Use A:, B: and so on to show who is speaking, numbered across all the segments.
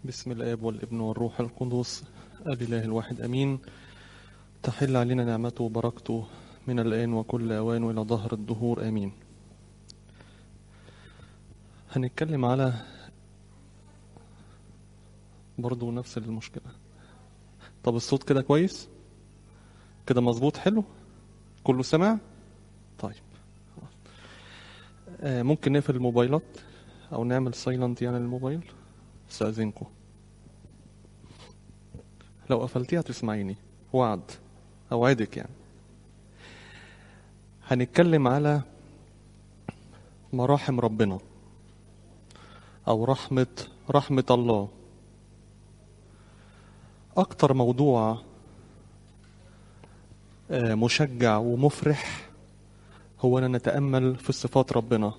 A: بسم الآب والابن والروح القدس الإله الواحد أمين تحل علينا نعمته وبركته من الآن وكل أوان وإلى ظهر الدهور آمين هنتكلم على برضو نفس المشكلة طب الصوت كده كويس كده مظبوط حلو كله سمع طيب آه ممكن نقفل الموبايلات او نعمل سايلنت يعني الموبايل استاذنكم لو قفلتيها تسمعيني وعد اوعدك يعني هنتكلم على مراحم ربنا او رحمه رحمه الله اكتر موضوع آه، مشجع ومفرح هو ان نتامل في صفات ربنا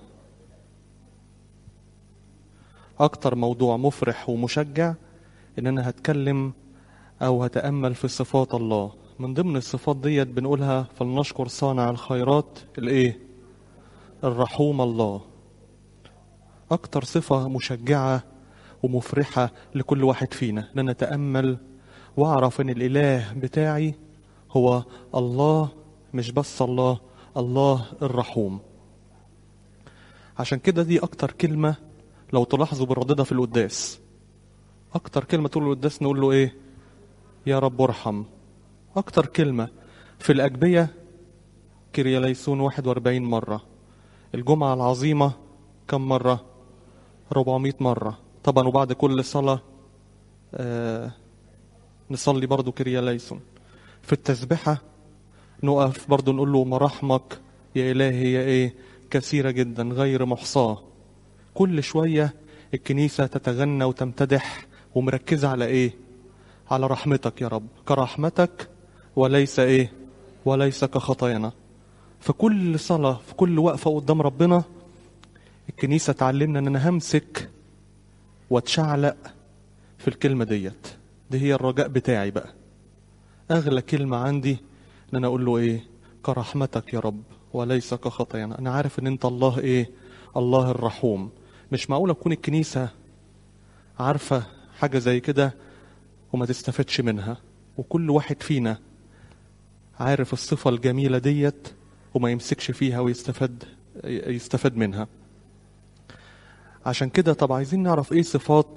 A: اكتر موضوع مفرح ومشجع ان انا هتكلم او هتامل في صفات الله من ضمن الصفات ديت بنقولها فلنشكر صانع الخيرات الايه الرحوم الله اكتر صفه مشجعه ومفرحه لكل واحد فينا ان انا اتامل واعرف ان الاله بتاعي هو الله مش بس الله الله الرحوم عشان كده دي اكتر كلمه لو تلاحظوا بنرددها في القداس اكتر كلمه طول القداس نقول له ايه يا رب ارحم اكتر كلمه في الاجبيه كرياليسون 41 مره الجمعه العظيمه كم مره 400 مره طبعا وبعد كل صلاه آه نصلي برضو كرياليسون في التسبحه نقف برضو نقول له مراحمك يا الهي يا ايه كثيره جدا غير محصاه كل شوية الكنيسة تتغنى وتمتدح ومركزة على ايه على رحمتك يا رب كرحمتك وليس ايه وليس كخطايانا في كل صلاة في كل وقفة قدام ربنا الكنيسة تعلمنا ان انا همسك واتشعلق في الكلمة ديت دي هي الرجاء بتاعي بقى اغلى كلمة عندي ان انا اقول له ايه كرحمتك يا رب وليس كخطايانا انا عارف ان انت الله ايه الله الرحوم مش معقولة تكون الكنيسة عارفة حاجة زي كده وما تستفدش منها وكل واحد فينا عارف الصفة الجميلة ديت وما يمسكش فيها ويستفاد يستفاد منها عشان كده طب عايزين نعرف ايه صفات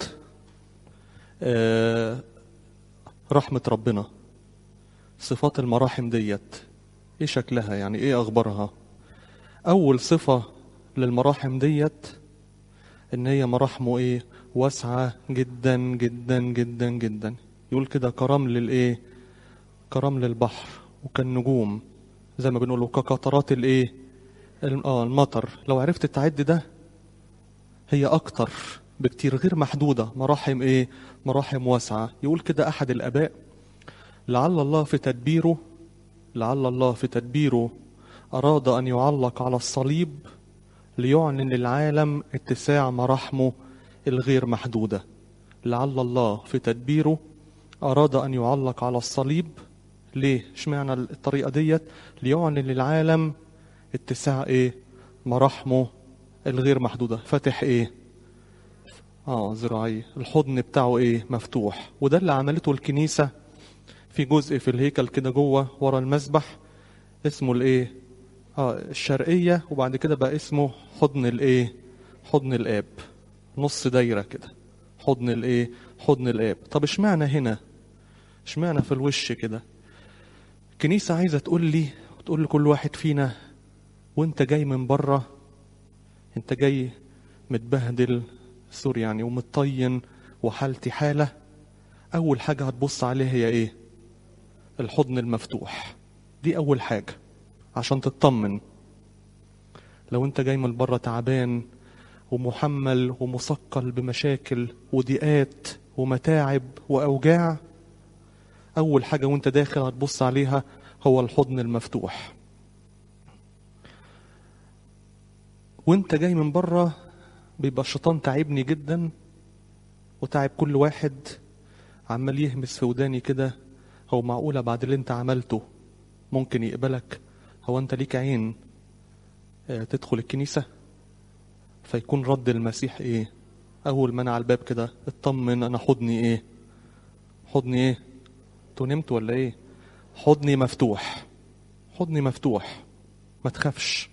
A: آه رحمة ربنا صفات المراحم ديت ايه شكلها يعني ايه اخبارها اول صفة للمراحم ديت ان هي مراحمه ايه واسعة جدا جدا جدا جدا يقول كده كرمل الايه كرمل البحر وكالنجوم زي ما بنقوله كقطرات الايه اه المطر لو عرفت تعد ده هي اكتر بكتير غير محدودة مراحم ايه مراحم واسعة يقول كده احد الاباء لعل الله في تدبيره لعل الله في تدبيره اراد ان يعلق على الصليب ليعلن للعالم اتساع مراحمه الغير محدودة لعل الله في تدبيره أراد أن يعلق على الصليب ليه؟ اشمعنى الطريقة ديت؟ ليعلن للعالم اتساع ايه؟ مراحمه الغير محدودة فاتح ايه؟ اه ذراعي الحضن بتاعه ايه؟ مفتوح وده اللي عملته الكنيسة في جزء في الهيكل كده جوه ورا المسبح اسمه الايه؟ اه الشرقية وبعد كده بقى اسمه حضن الايه حضن الاب نص دايرة كده حضن الايه حضن الاب طب اشمعنى هنا اشمعنى في الوش كده الكنيسة عايزة تقول لي وتقول لكل واحد فينا وانت جاي من بره انت جاي متبهدل سوري يعني ومتطين وحالتي حالة اول حاجة هتبص عليها هي ايه الحضن المفتوح دي اول حاجة عشان تطمن لو انت جاي من بره تعبان ومحمل ومثقل بمشاكل وضيقات ومتاعب واوجاع اول حاجه وانت داخل هتبص عليها هو الحضن المفتوح وانت جاي من بره بيبقى الشيطان تعبني جدا وتعب كل واحد عمال يهمس في وداني كده هو معقوله بعد اللي انت عملته ممكن يقبلك هو انت ليك عين تدخل الكنيسة فيكون رد المسيح ايه اول ما انا على الباب كده اطمن انا حضني ايه حضني ايه انتوا نمتوا ولا ايه حضني مفتوح حضني مفتوح ما تخافش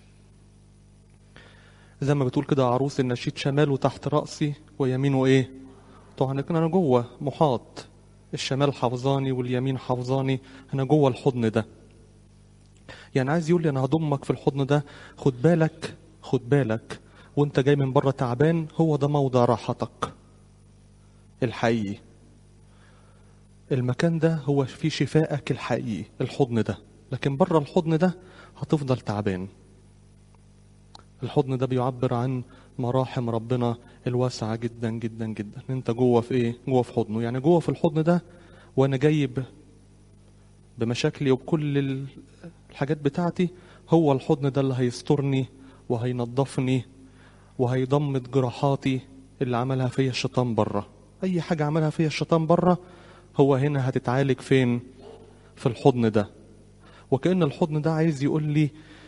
A: زي ما بتقول كده عروس النشيد شماله تحت رأسي ويمينه ايه طبعا لكن انا جوه محاط الشمال حافظاني واليمين حافظاني انا جوه الحضن ده يعني عايز يقول لي انا هضمك في الحضن ده خد بالك خد بالك وانت جاي من بره تعبان هو ده موضع راحتك الحقيقي المكان ده هو فيه شفائك الحقيقي الحضن ده لكن بره الحضن ده هتفضل تعبان الحضن ده بيعبر عن مراحم ربنا الواسعة جدا جدا جدا انت جوه في ايه جوه في حضنه يعني جوه في الحضن ده وانا جايب بمشاكلي وبكل الحاجات بتاعتي هو الحضن ده اللي هيسترني وهينظفني وهيضمد جراحاتي اللي عملها فيا الشيطان بره اي حاجة عملها فيا الشيطان بره هو هنا هتتعالج فين في الحضن ده وكأن الحضن ده عايز يقول لي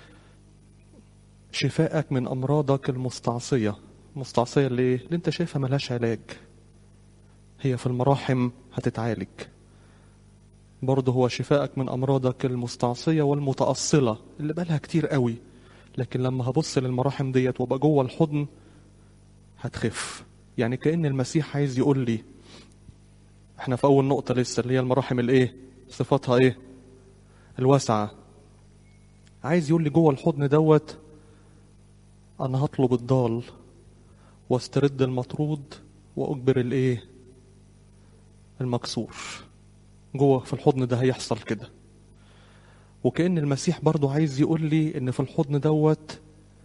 A: شفائك من أمراضك المستعصية مستعصية اللي, اللي انت شايفها ملهاش علاج هي في المراحم هتتعالج برضه هو شفائك من أمراضك المستعصية والمتأصلة اللي بالها كتير قوي لكن لما هبص للمراحم ديت وابقى جوه الحضن هتخف يعني كأن المسيح عايز يقول لي احنا في أول نقطة لسه اللي هي المراحم الايه صفاتها ايه الواسعة عايز يقول لي جوه الحضن دوت أنا هطلب الضال واسترد المطرود وأجبر الإيه؟ المكسور جوه في الحضن ده هيحصل كده وكأن المسيح برضو عايز يقول لي إن في الحضن دوت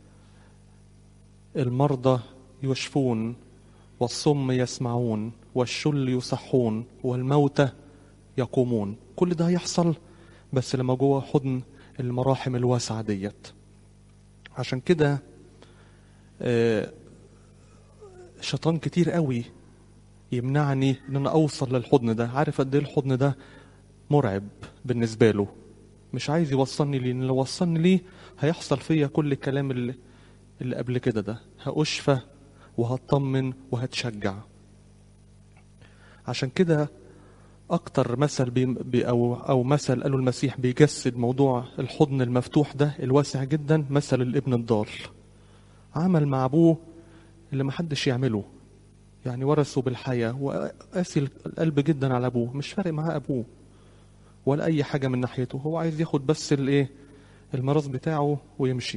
A: المرضى يشفون والصم يسمعون والشل يصحون والموتى يقومون كل ده هيحصل بس لما جوه حضن المراحم الواسعة ديت عشان كده شيطان كتير قوي يمنعني ان انا اوصل للحضن ده عارف قد ايه الحضن ده مرعب بالنسبه له مش عايز يوصلني ليه لان لو وصلني ليه هيحصل فيا كل الكلام اللي, اللي قبل كده ده هأشفى وهطمن وهتشجع عشان كده اكتر مثل بي بي او او مثل قاله المسيح بيجسد موضوع الحضن المفتوح ده الواسع جدا مثل الابن الضال عمل مع ابوه اللي محدش يعمله يعني ورثه بالحياة وقاسي القلب جدا على ابوه مش فارق معاه ابوه ولا اي حاجة من ناحيته هو عايز ياخد بس الايه الميراث بتاعه ويمشي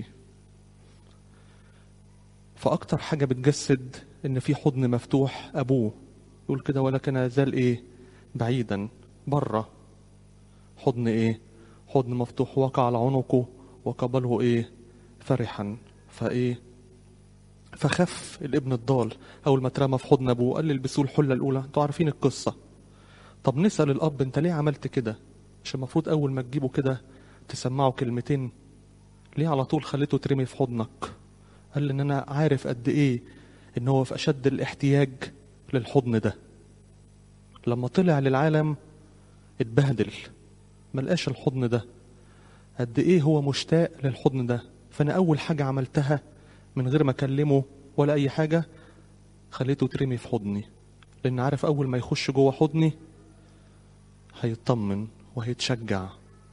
A: فاكتر حاجة بتجسد ان في حضن مفتوح ابوه يقول كده ولكن زال ايه بعيدا بره حضن ايه حضن مفتوح وقع على عنقه وقبله ايه فرحا فايه فخف الابن الضال اول ما اترمى في حضن ابوه قال البسوه الحله الاولى انتوا عارفين القصه طب نسال الاب انت ليه عملت كده مش المفروض اول ما تجيبه كده تسمعه كلمتين ليه على طول خليته ترمي في حضنك قال ان انا عارف قد ايه ان هو في اشد الاحتياج للحضن ده لما طلع للعالم اتبهدل ملقاش الحضن ده قد ايه هو مشتاق للحضن ده فانا اول حاجه عملتها من غير ما اكلمه ولا اي حاجه خليته ترمي في حضني لان عارف اول ما يخش جوه حضني هيطمن وهيتشجع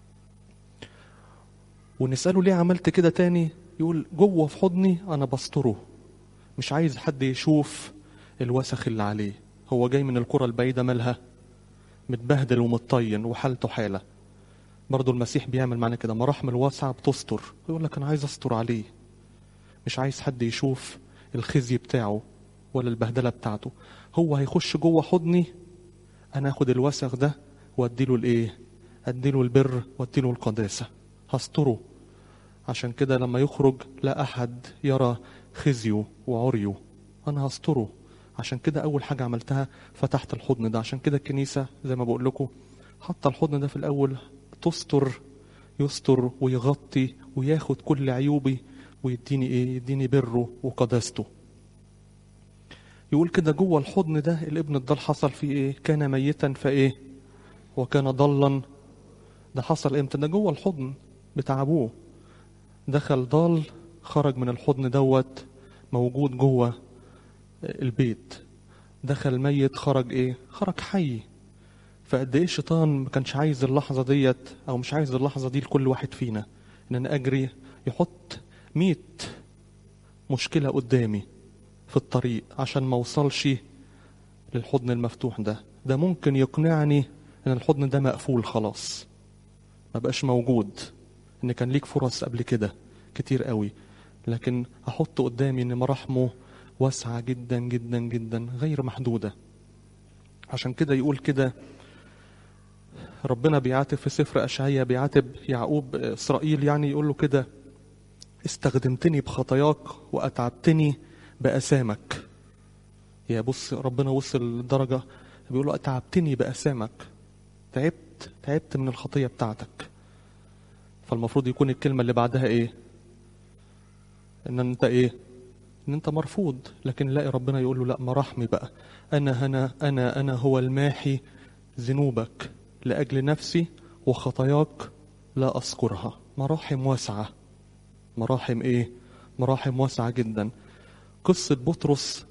A: ونساله ليه عملت كده تاني يقول جوه في حضني انا بستره مش عايز حد يشوف الوسخ اللي عليه هو جاي من القرى البعيدة مالها متبهدل ومتطين وحالته حالة برضو المسيح بيعمل معنا كده مراحم الواسعة بتستر يقول لك أنا عايز أستر عليه مش عايز حد يشوف الخزي بتاعه ولا البهدلة بتاعته هو هيخش جوه حضني أنا أخد الوسخ ده وأديله الإيه أديله البر وأديله القداسة هستره عشان كده لما يخرج لا أحد يرى خزيه وعريه أنا هستره عشان كده أول حاجة عملتها فتحت الحضن ده عشان كده الكنيسة زي ما بقول لكم حط الحضن ده في الأول تستر يستر ويغطي وياخد كل عيوبي ويديني إيه يديني بره وقداسته يقول كده جوه الحضن ده الابن الضال حصل فيه إيه كان ميتا فإيه وكان ضلا ده حصل امتى ده جوه الحضن بتاع ابوه دخل ضال خرج من الحضن دوت موجود جوه البيت دخل ميت خرج ايه خرج حي فقد ايه الشيطان ما كانش عايز اللحظه ديت او مش عايز اللحظه دي لكل واحد فينا ان انا اجري يحط ميت مشكله قدامي في الطريق عشان ما اوصلش للحضن المفتوح ده ده ممكن يقنعني ان الحضن ده مقفول خلاص ما بقاش موجود ان كان ليك فرص قبل كده كتير قوي لكن احط قدامي ان مراحمه واسعه جدا جدا جدا غير محدوده عشان كده يقول كده ربنا بيعاتب في سفر اشعياء بيعاتب يعقوب اسرائيل يعني يقول له كده استخدمتني بخطاياك واتعبتني باثامك يا بص ربنا وصل لدرجه بيقول له اتعبتني باثامك تعبت تعبت من الخطيه بتاعتك فالمفروض يكون الكلمه اللي بعدها ايه ان انت ايه ان انت مرفوض لكن لاقي ربنا يقول له لا مراحمي بقى انا هنا انا انا هو الماحي ذنوبك لاجل نفسي وخطاياك لا اذكرها مراحم واسعه مراحم ايه مراحم واسعه جدا قصه بطرس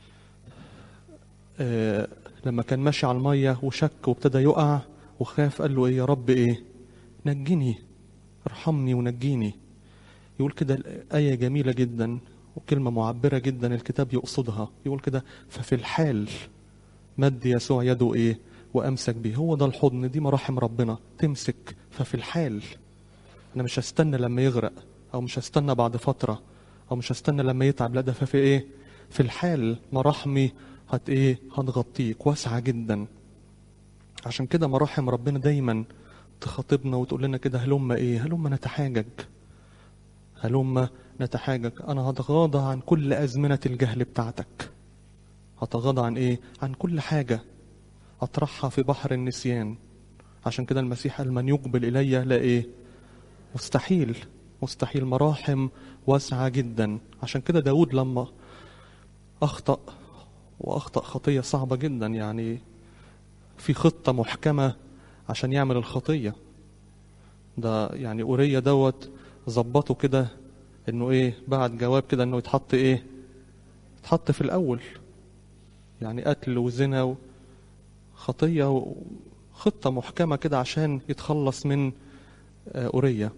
A: آه لما كان ماشي على الميه وشك وابتدى يقع وخاف قال له ايه يا رب ايه نجني ارحمني ونجيني يقول كده الآية جميلة جدا وكلمة معبرة جدا الكتاب يقصدها يقول كده ففي الحال مد يسوع يده ايه وامسك بيه هو ده الحضن دي مراحم ربنا تمسك ففي الحال انا مش هستنى لما يغرق او مش هستنى بعد فترة او مش هستنى لما يتعب لا ده ففي ايه في الحال مراحمي هت ايه هتغطيك واسعة جدا عشان كده مراحم ربنا دايما تخاطبنا وتقول لنا كده هلم ايه هلم نتحاجج هلم نتحاجج انا هتغاضى عن كل ازمنه الجهل بتاعتك هتغاضى عن ايه عن كل حاجه اطرحها في بحر النسيان عشان كده المسيح قال من يقبل الي لا ايه مستحيل مستحيل مراحم واسعه جدا عشان كده داود لما اخطا واخطا خطيه صعبه جدا يعني في خطه محكمه عشان يعمل الخطيه ده يعني اوريا دوت ظبطه كده انه ايه بعت جواب كده انه يتحط ايه يتحط في الاول يعني قتل وزنا وخطيه وخطه محكمه كده عشان يتخلص من اوريا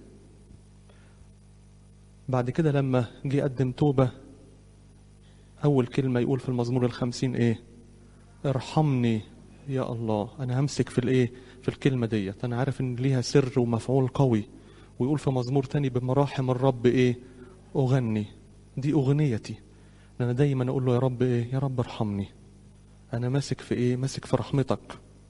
A: بعد كده لما جه يقدم توبه اول كلمه يقول في المزمور الخمسين ايه ارحمني يا الله انا همسك في الايه في الكلمه ديت انا عارف ان ليها سر ومفعول قوي ويقول في مزمور تاني بمراحم الرب ايه اغني دي اغنيتي انا دايما اقول له يا رب ايه يا رب ارحمني انا ماسك في ايه ماسك في رحمتك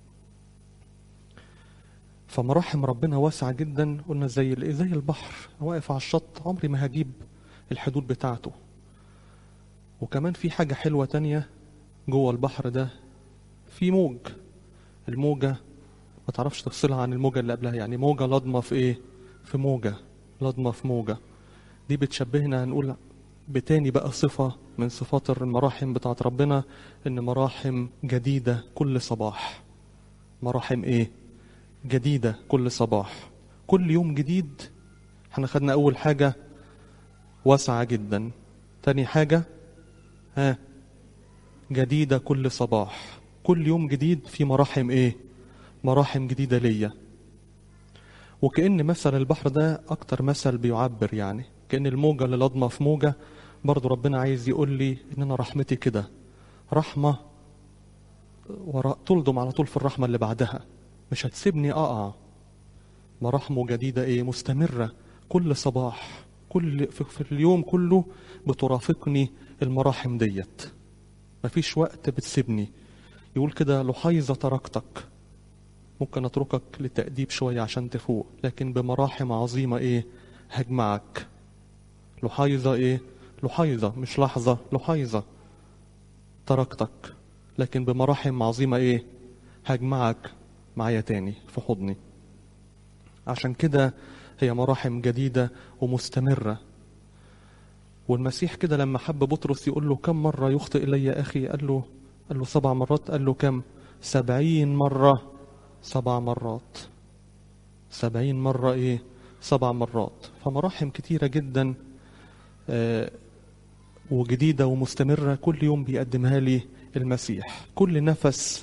A: فمراحم ربنا واسعة جدا قلنا زي الايه زي البحر واقف على الشط عمري ما هجيب الحدود بتاعته وكمان في حاجة حلوة تانية جوه البحر ده في موج الموجة ما تعرفش تفصلها عن الموجة اللي قبلها يعني موجة لضمة في ايه في موجة لضمة في موجة دي بتشبهنا هنقول بتاني بقى صفة من صفات المراحم بتاعت ربنا إن مراحم جديدة كل صباح مراحم إيه؟ جديدة كل صباح كل يوم جديد احنا خدنا أول حاجة واسعة جدا تاني حاجة ها جديدة كل صباح كل يوم جديد في مراحم إيه؟ مراحم جديدة ليا وكأن مثل البحر ده أكتر مثل بيعبر يعني كأن الموجة اللي لضمة في موجة برضو ربنا عايز يقول لي إن أنا رحمتي كده رحمة وراء تلضم على طول في الرحمة اللي بعدها مش هتسيبني أقع مراحمه جديدة إيه مستمرة كل صباح كل في, في اليوم كله بترافقني المراحم ديت مفيش وقت بتسيبني يقول كده لحيظة تركتك ممكن اتركك للتأديب شوية عشان تفوق لكن بمراحم عظيمة ايه هجمعك لحيظة ايه لحيظة مش لحظة لحيظة تركتك لكن بمراحم عظيمة ايه هجمعك معايا تاني في حضني عشان كده هي مراحم جديدة ومستمرة والمسيح كده لما حب بطرس يقول له كم مرة يخطئ إلي يا أخي قال له قال له سبع مرات قال له كم سبعين مرة سبع مرات سبعين مرة إيه سبع مرات فمراحم كتيرة جدا وجديدة ومستمرة كل يوم بيقدمها لي المسيح كل نفس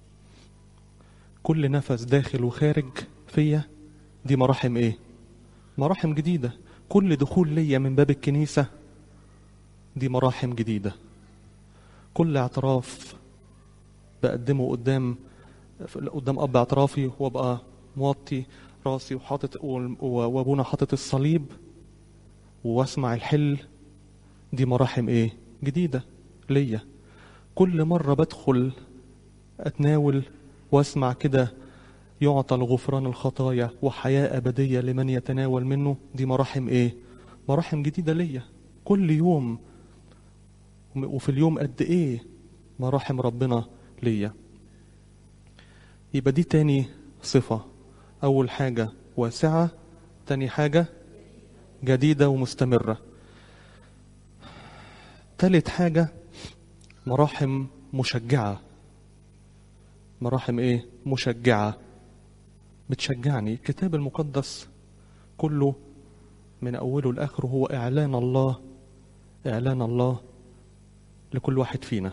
A: كل نفس داخل وخارج فيا دي مراحم ايه مراحم جديدة كل دخول ليا من باب الكنيسة دي مراحم جديدة كل اعتراف بقدمه قدام قدام اب اعترافي وابقى موطي راسي وحاطط وابونا حاطط الصليب واسمع الحل دي مراحم ايه جديدة ليا كل مرة بدخل اتناول واسمع كده يعطى الغفران الخطايا وحياة أبدية لمن يتناول منه دي مراحم ايه مراحم جديدة ليا كل يوم وفي اليوم قد ايه مراحم ربنا ليا يبقى دي تاني صفة أول حاجة واسعة تاني حاجة جديدة ومستمرة تالت حاجة مراحم مشجعة مراحم ايه مشجعة بتشجعني الكتاب المقدس كله من أوله لآخره هو إعلان الله إعلان الله لكل واحد فينا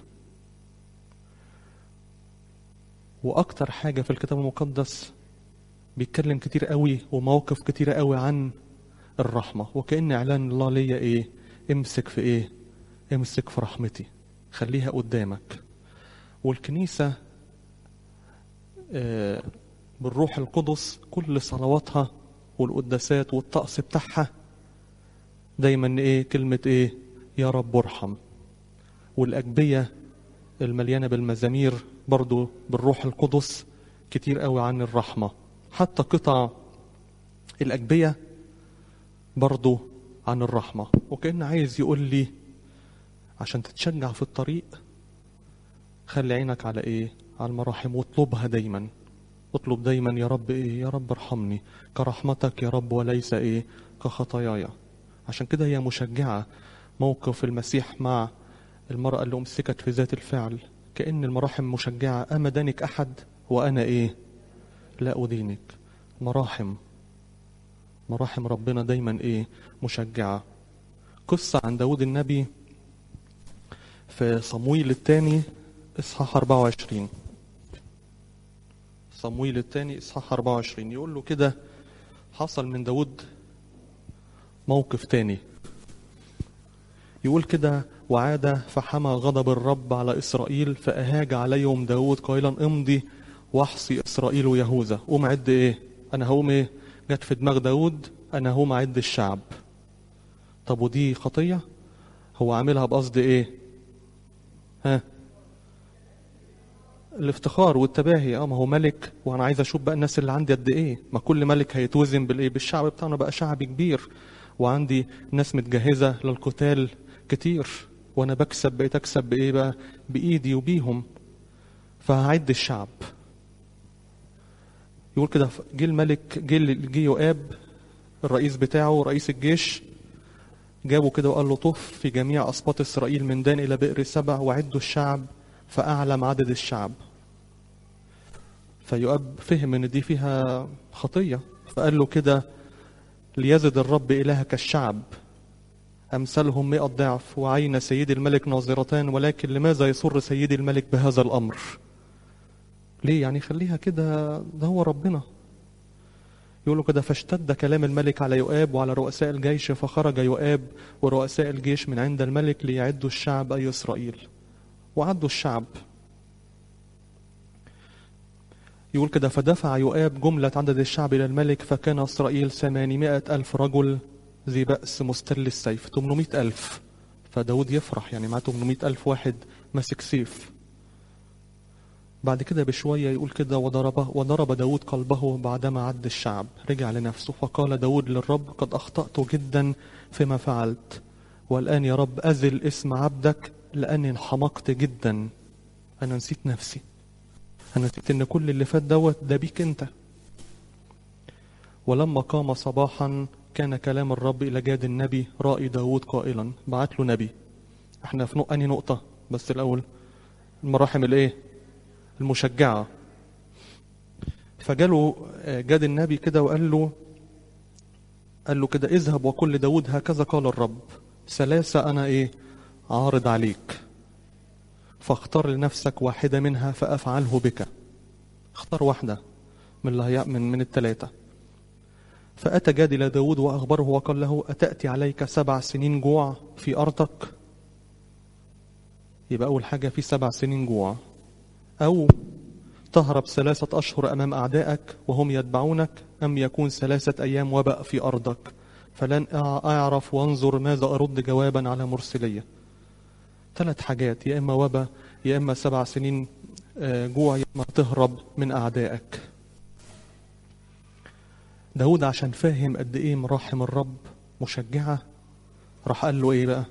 A: وأكتر حاجة في الكتاب المقدس بيتكلم كتير قوي ومواقف كتيرة قوي عن الرحمة وكأن إعلان الله ليا إيه امسك في إيه امسك في رحمتي خليها قدامك والكنيسة آه بالروح القدس كل صلواتها والقداسات والطقس بتاعها دايما ايه كلمة ايه يا رب ارحم والأجبية المليانة بالمزامير برضو بالروح القدس كتير قوي عن الرحمة حتى قطع الأجبية برضو عن الرحمة وكأن عايز يقول لي عشان تتشجع في الطريق خلي عينك على ايه على المراحم واطلبها دايما اطلب دايما يا رب ايه يا رب ارحمني كرحمتك يا رب وليس ايه كخطاياي عشان كده هي مشجعة موقف المسيح مع المرأة اللي أمسكت في ذات الفعل كأن المراحم مشجعة أما دانك أحد وأنا إيه لا أدينك مراحم مراحم ربنا دايما إيه مشجعة قصة عن داود النبي في صمويل الثاني إصحاح 24 صمويل الثاني إصحاح 24 يقول له كده حصل من داود موقف تاني يقول كده وعاد فحمى غضب الرب على إسرائيل فأهاج عليهم داود قائلا امضي واحصي إسرائيل ويهوذا قوم عد إيه أنا هقوم إيه جت في دماغ داود أنا هقوم أعد الشعب طب ودي خطية هو عاملها بقصد إيه ها الافتخار والتباهي اه ما هو ملك وانا عايز اشوف بقى الناس اللي عندي قد ايه ما كل ملك هيتوزن بالايه بالشعب بتاعنا بقى شعب كبير وعندي ناس متجهزه للقتال كتير وانا بكسب بقيت اكسب بايه بقى بايدي وبيهم فهعد الشعب يقول كده جه الملك جه جه يؤاب الرئيس بتاعه رئيس الجيش جابه كده وقال له طف في جميع اسباط اسرائيل من دان الى بئر سبع وعدوا الشعب فاعلم عدد الشعب فيؤاب فهم ان دي فيها خطيه فقال له كده ليزد الرب الهك الشعب أمثالهم مئة ضعف وعين سيدي الملك ناظرتان ولكن لماذا يسر سيدي الملك بهذا الأمر ليه يعني خليها كده ده هو ربنا يقولوا كده فاشتد كلام الملك على يؤاب وعلى رؤساء الجيش فخرج يؤاب ورؤساء الجيش من عند الملك ليعدوا الشعب أي إسرائيل وعدوا الشعب يقول كده فدفع يؤاب جملة عدد الشعب إلى الملك فكان إسرائيل ثمانمائة ألف رجل ذي بأس مستل السيف 800 ألف فداود يفرح يعني معاه 800 ألف واحد ماسك سيف بعد كده بشوية يقول كده وضربه وضرب داود قلبه بعدما عد الشعب رجع لنفسه فقال داود للرب قد أخطأت جدا فيما فعلت والآن يا رب أزل اسم عبدك لأني انحمقت جدا أنا نسيت نفسي أنا نسيت إن كل اللي فات دوت ده بيك أنت ولما قام صباحا كان كلام الرب إلى جاد النبي رائي داود قائلا بعت له نبي احنا في نقطة نقطة بس الأول المراحم الإيه المشجعة فجاله جاد النبي كده وقال له قال له كده اذهب وقل لداود هكذا قال الرب ثلاثة أنا إيه عارض عليك فاختار لنفسك واحدة منها فأفعله بك اختار واحدة من اللي هي من من الثلاثة فأتى جاد إلى داود وأخبره وقال له أتأتي عليك سبع سنين جوع في أرضك يبقى أول حاجة في سبع سنين جوع أو تهرب ثلاثة أشهر أمام أعدائك وهم يتبعونك أم يكون ثلاثة أيام وباء في أرضك فلن أعرف وانظر ماذا أرد جوابا على مرسلية ثلاث حاجات يا إما وباء يا إما سبع سنين جوع يا إما تهرب من أعدائك داود عشان فاهم قد إيه مراحم الرب مشجعة راح قال له إيه بقى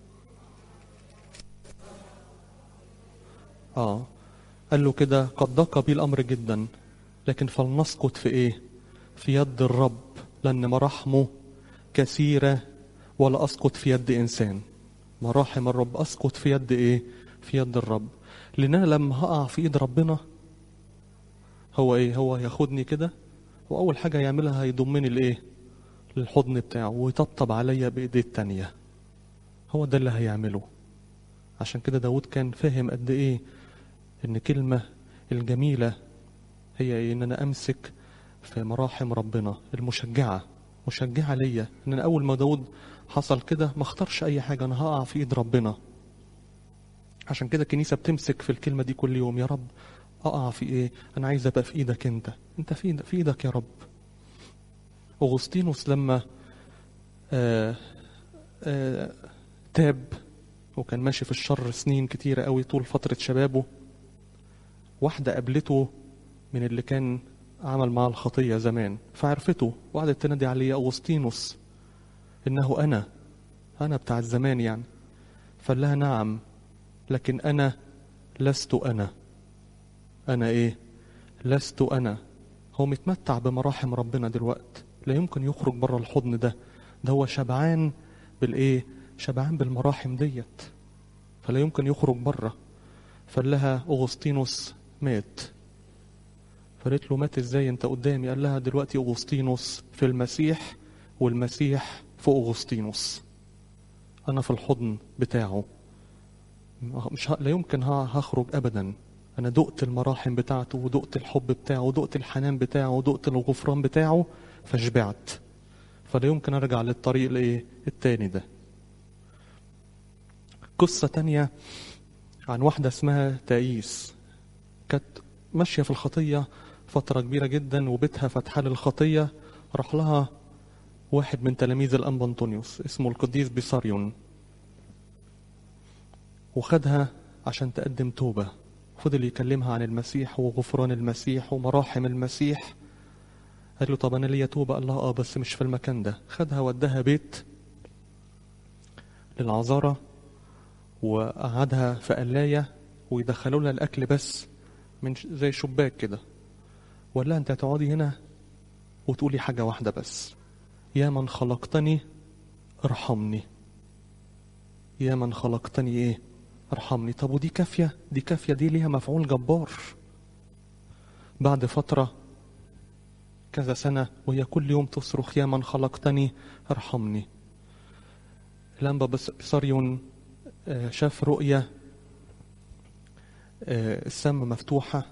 A: آه قال له كده قد ضاق بي الأمر جدا لكن فلنسقط في إيه في يد الرب لأن مراحمه كثيرة ولا أسقط في يد إنسان مراحم الرب أسقط في يد إيه في يد الرب لأن أنا لما هقع في إيد ربنا هو إيه هو ياخدني كده وأول حاجة يعملها هيضمني لإيه للحضن بتاعه ويطبطب عليا بإيديه التانية هو ده اللي هيعمله عشان كده داود كان فاهم قد إيه إن كلمة الجميلة هي إيه إن أنا أمسك في مراحم ربنا المشجعة مشجعة ليا إن أنا أول ما داود حصل كده ما اختارش أي حاجة أنا هقع في إيد ربنا عشان كده الكنيسة بتمسك في الكلمة دي كل يوم يا رب أقع في إيه أنا عايز أبقى في إيدك أنت أنت في إيدك, في إيدك يا رب أغسطينوس لما آآ آآ تاب وكان ماشي في الشر سنين كتيرة قوي طول فترة شبابه واحدة قابلته من اللي كان عمل معاه الخطية زمان فعرفته وقعدت تنادي عليه أغسطينوس إنه أنا أنا بتاع الزمان يعني فقال لها نعم لكن أنا لست أنا أنا إيه لست أنا هو متمتع بمراحم ربنا دلوقت لا يمكن يخرج بره الحضن ده ده هو شبعان بالإيه شبعان بالمراحم ديت فلا يمكن يخرج بره فقال لها أغسطينوس مات فقالت له مات ازاي انت قدامي قال لها دلوقتي أغسطينوس في المسيح والمسيح في أغسطينوس أنا في الحضن بتاعه مش ه... لا يمكن هخرج أبدا أنا دقت المراحم بتاعته ودقت الحب بتاعه ودقت الحنان بتاعه ودقت الغفران بتاعه فشبعت فلا يمكن أرجع للطريق الإيه التاني ده قصة تانية عن واحدة اسمها تايس كانت ماشية في الخطية فترة كبيرة جدا وبيتها فتحة للخطية راح لها واحد من تلاميذ الأنبا أنطونيوس اسمه القديس بيساريون وخدها عشان تقدم توبة فضل يكلمها عن المسيح وغفران المسيح ومراحم المسيح قال له طب أنا ليا توبة قال لها آه بس مش في المكان ده خدها ودها بيت للعذارة وقعدها في قلاية ويدخلوا لها الأكل بس من زي شباك كده وقال لها أنت هتقعدي هنا وتقولي حاجة واحدة بس يا من خلقتني ارحمني يا من خلقتني ايه ارحمني طب ودي كافية دي كافية دي ليها مفعول جبار بعد فترة كذا سنة وهي كل يوم تصرخ يا من خلقتني ارحمني الأنبا بصريون شاف رؤية السم مفتوحة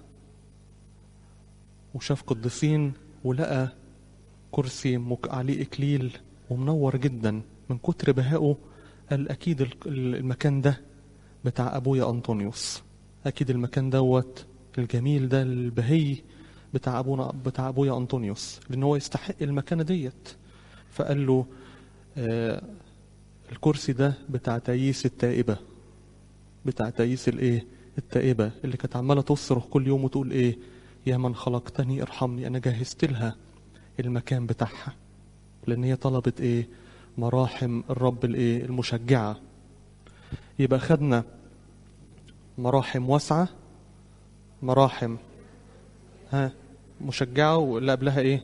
A: وشاف قديسين ولقى كرسي عليه إكليل ومنور جدا من كتر بهائه قال أكيد المكان ده بتاع أبويا أنطونيوس أكيد المكان دوت الجميل ده البهي بتاع أبونا بتاع أبويا أنطونيوس لأن هو يستحق المكانة ديت فقال له آه الكرسي ده بتاع تاييس التائبة بتاع تاييس الايه التائبة اللي كانت عمالة تصرخ كل يوم وتقول ايه يا من خلقتني ارحمني انا جهزت لها المكان بتاعها لان هي طلبت ايه مراحم الرب الايه المشجعة يبقى خدنا مراحم واسعة مراحم ها مشجعة واللي قبلها ايه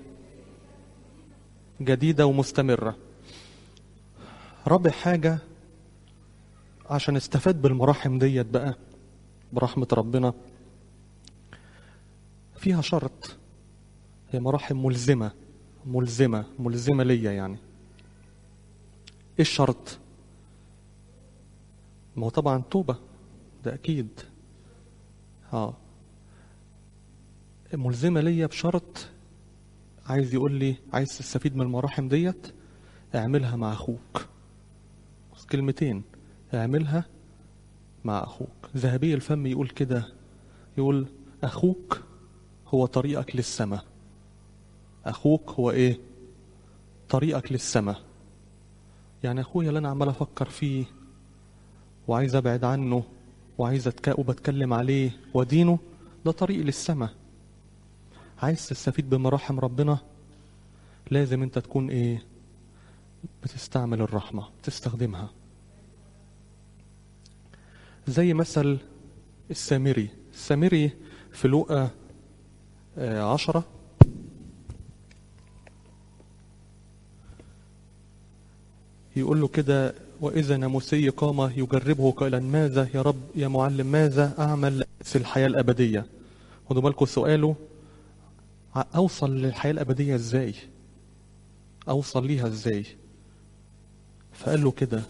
A: جديدة ومستمرة رابع حاجة عشان استفاد بالمراحم ديت بقى برحمة ربنا فيها شرط هي مراحم ملزمة ملزمة ملزمة ليا يعني ايه الشرط ما هو طبعا توبة ده أكيد اه ملزمة ليا بشرط عايز يقول لي عايز تستفيد من المراحم ديت اعملها مع أخوك كلمتين اعملها مع أخوك ذهبي الفم يقول كده يقول أخوك هو طريقك للسماء أخوك هو إيه طريقك للسماء يعني أخويا اللي أنا عمال أفكر فيه وعايز أبعد عنه وعايز أتكا وبتكلم عليه ودينه ده طريق للسماء عايز تستفيد بمراحم ربنا لازم انت تكون ايه بتستعمل الرحمة تستخدمها زي مثل السامري السامري في لوقا آه، عشرة يقول له كده وإذا ناموسي قام يجربه قائلا ماذا يا رب يا معلم ماذا أعمل في الحياة الأبدية خدوا بالكم سؤاله ع- أوصل للحياة الأبدية إزاي أوصل ليها إزاي فقال له كده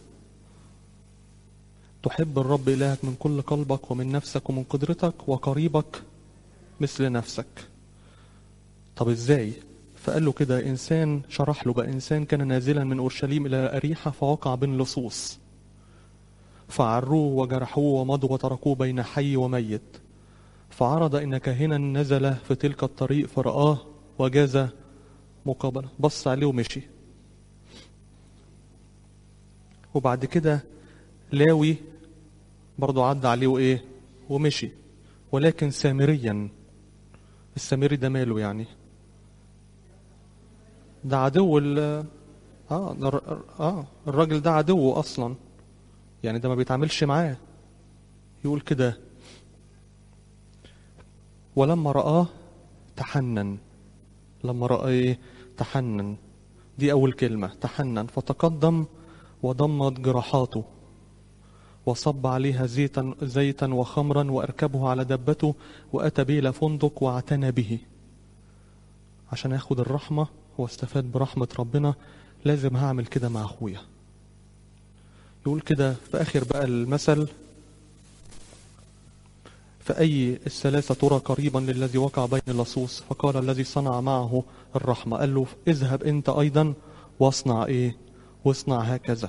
A: تحب الرب إلهك من كل قلبك ومن نفسك ومن قدرتك وقريبك مثل نفسك طب إزاي فقال له كده إنسان شرح له بقى إنسان كان نازلا من أورشليم إلى أريحة فوقع بين لصوص فعروه وجرحوه ومضوا وتركوه بين حي وميت فعرض إن كاهنا نزل في تلك الطريق فرآه وجاز مقابلة بص عليه ومشي وبعد كده لاوي برضو عدى عليه وإيه ومشي ولكن سامريا السامري ده ماله يعني ده عدو ال اه ده الر- اه الراجل ده عدوه اصلا يعني ده ما بيتعاملش معاه يقول كده ولما رآه تحنن لما رآه إيه؟ تحنن دي أول كلمة تحنن فتقدم وضمت جراحاته وصب عليها زيتا زيتا وخمرا وأركبه على دبته وأتى به إلى فندق واعتنى به عشان ياخد الرحمة واستفاد برحمة ربنا لازم هعمل كده مع أخويا يقول كده في آخر بقى المثل فأي الثلاثة ترى قريبا للذي وقع بين اللصوص فقال الذي صنع معه الرحمة قال له اذهب أنت أيضا واصنع إيه واصنع هكذا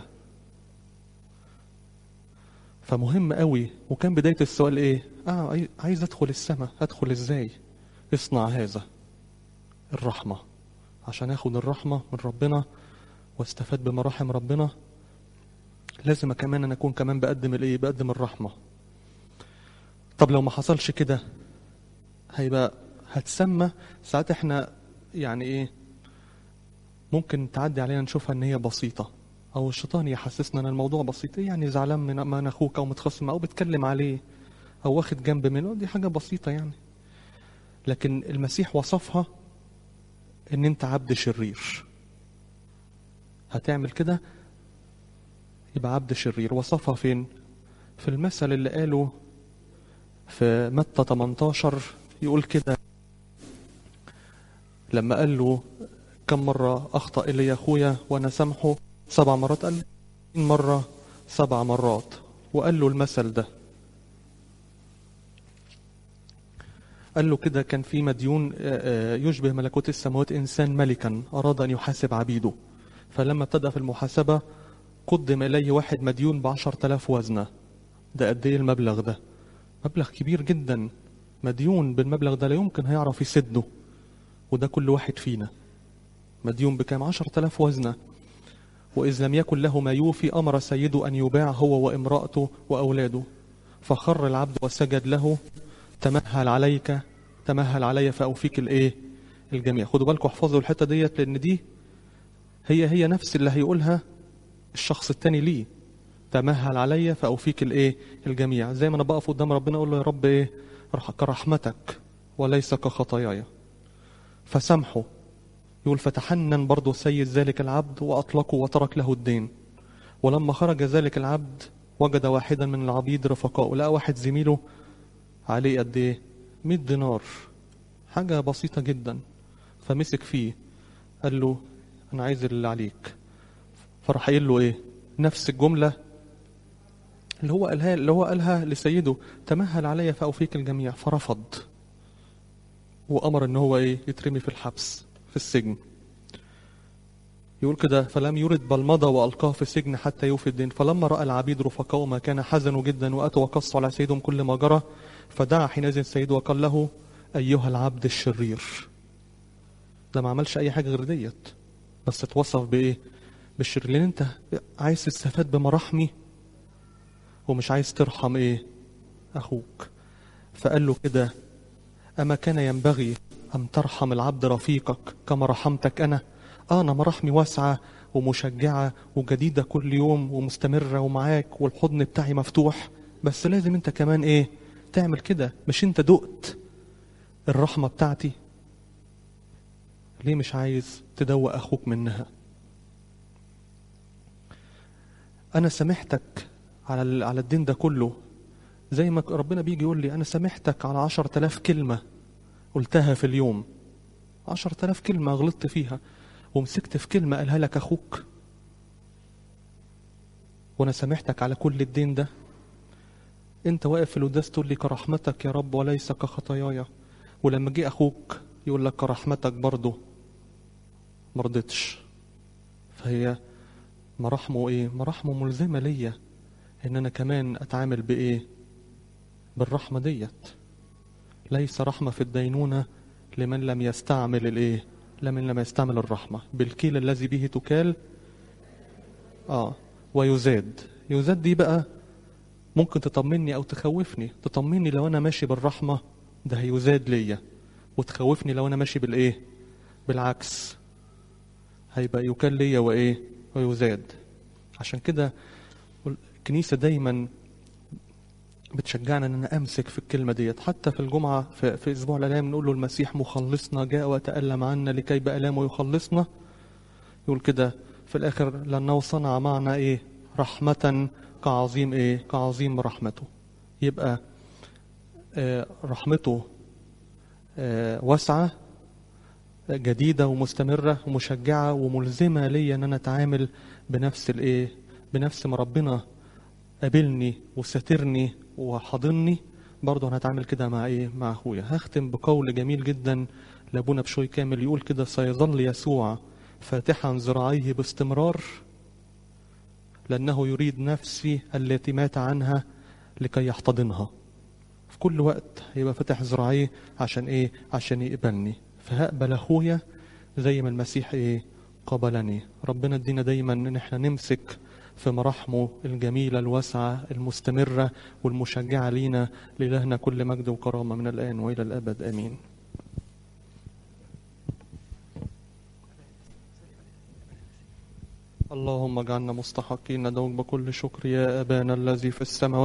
A: فمهم قوي وكان بداية السؤال إيه آه عاي- عايز أدخل السماء أدخل إزاي اصنع هذا الرحمة عشان أخد الرحمة من ربنا واستفاد بمراحم ربنا لازم كمان أنا أكون كمان بقدم الإيه بقدم الرحمة طب لو ما حصلش كده هيبقى هتسمى ساعات احنا يعني ايه ممكن تعدي علينا نشوفها ان هي بسيطة او الشيطان يحسسنا ان الموضوع بسيط إيه يعني زعلان من من اخوك او متخاصم او بتكلم عليه او واخد جنب منه دي حاجة بسيطة يعني لكن المسيح وصفها ان انت عبد شرير هتعمل كده يبقى عبد شرير وصفها فين في المثل اللي قاله في متى 18 يقول كده لما قال له كم مرة أخطأ إلي أخويا وأنا سامحه سبع مرات قال له مرة سبع مرات وقال له المثل ده قال له كده كان في مديون آه، آه، يشبه ملكوت السماوات إنسان ملكا أراد أن يحاسب عبيده فلما ابتدأ في المحاسبة قدم إليه واحد مديون بعشر تلاف وزنة ده قد إيه المبلغ ده مبلغ كبير جدا مديون بالمبلغ ده لا يمكن هيعرف يسده وده كل واحد فينا مديون بكام عشر تلاف وزنة وإذ لم يكن له ما يوفي أمر سيده أن يباع هو وامرأته وأولاده فخر العبد وسجد له تمهل عليك تمهل علي فأوفيك الإيه الجميع خدوا بالكم احفظوا الحتة ديت لأن دي هي هي نفس اللي هيقولها الشخص التاني ليه تمهل علي فأوفيك الإيه الجميع زي ما أنا بقف قدام ربنا أقول له يا رب إيه رح- كرحمتك وليس كخطاياي فسامحه يقول فتحنن برضه سيد ذلك العبد وأطلقه وترك له الدين ولما خرج ذلك العبد وجد واحدا من العبيد رفقائه لقى واحد زميله عليه قد ايه 100 دينار حاجة بسيطة جدا فمسك فيه قال له أنا عايز اللي عليك فراح قايل له إيه نفس الجملة اللي هو قالها اللي هو قالها لسيده تمهل علي فأوفيك الجميع فرفض وأمر إن هو إيه يترمي في الحبس في السجن يقول كده فلم يرد بل مضى وألقاه في السجن حتى يوفي الدين فلما رأى العبيد رفقاء ما كان حزنوا جدا وأتوا وقصوا على سيدهم كل ما جرى فدعا حينئذ السيد وقال له أيها العبد الشرير ده ما عملش أي حاجة غير ديت بس اتوصف بإيه بالشرير لأن أنت عايز تستفاد بمراحمي ومش عايز ترحم إيه أخوك فقال له كده أما كان ينبغي أن ترحم العبد رفيقك كما رحمتك أنا آه أنا مراحمي واسعة ومشجعة وجديدة كل يوم ومستمرة ومعاك والحضن بتاعي مفتوح بس لازم أنت كمان إيه تعمل كده مش أنت دقت الرحمة بتاعتي ليه مش عايز تدوق أخوك منها أنا سامحتك على على الدين ده كله زي ما ربنا بيجي يقول لي أنا سامحتك على عشر تلاف كلمة قلتها في اليوم عشر تلاف كلمة غلطت فيها ومسكت في كلمة قالها لك أخوك وأنا سامحتك على كل الدين ده أنت واقف في القداس تقول لي كرحمتك يا رب وليس كخطاياي ولما جه أخوك يقول لك كرحمتك برضه مرضتش فهي مراحمه إيه؟ مراحمه ملزمة ليا إن أنا كمان أتعامل بإيه؟ بالرحمة ديت ليس رحمة في الدينونة لمن لم يستعمل الإيه؟ لمن لم يستعمل الرحمة بالكيل الذي به تكال آه ويزاد يزاد دي بقى ممكن تطمني أو تخوفني تطمني لو أنا ماشي بالرحمة ده هيزاد ليا وتخوفني لو أنا ماشي بالإيه بالعكس هيبقى يكال ليا وإيه ويزاد عشان كده الكنيسة دايما بتشجعنا ان انا امسك في الكلمه ديت حتى في الجمعه في, في اسبوع الالام نقول له المسيح مخلصنا جاء وتالم عنا لكي بالامه يخلصنا يقول كده في الاخر لانه صنع معنا ايه رحمه كعظيم ايه كعظيم رحمته يبقى آه رحمته آه واسعه جديده ومستمره ومشجعه وملزمه ليا ان انا اتعامل بنفس الايه بنفس ما ربنا قابلني وسترني وحاضني برضه انا هتعامل كده مع ايه مع اخويا هختم بقول جميل جدا لابونا بشوي كامل يقول كده سيظل يسوع فاتحا ذراعيه باستمرار لانه يريد نفسي التي مات عنها لكي يحتضنها في كل وقت هيبقى فاتح ذراعيه عشان ايه عشان يقبلني فهقبل اخويا زي ما المسيح ايه قبلني ربنا ادينا دايما ان احنا نمسك في مراحمه الجميلة الواسعة المستمرة والمشجعة لينا لإلهنا كل مجد وكرامة من الآن وإلى الأبد آمين اللهم اجعلنا مستحقين ندعوك بكل شكر يا أبانا الذي في السماوات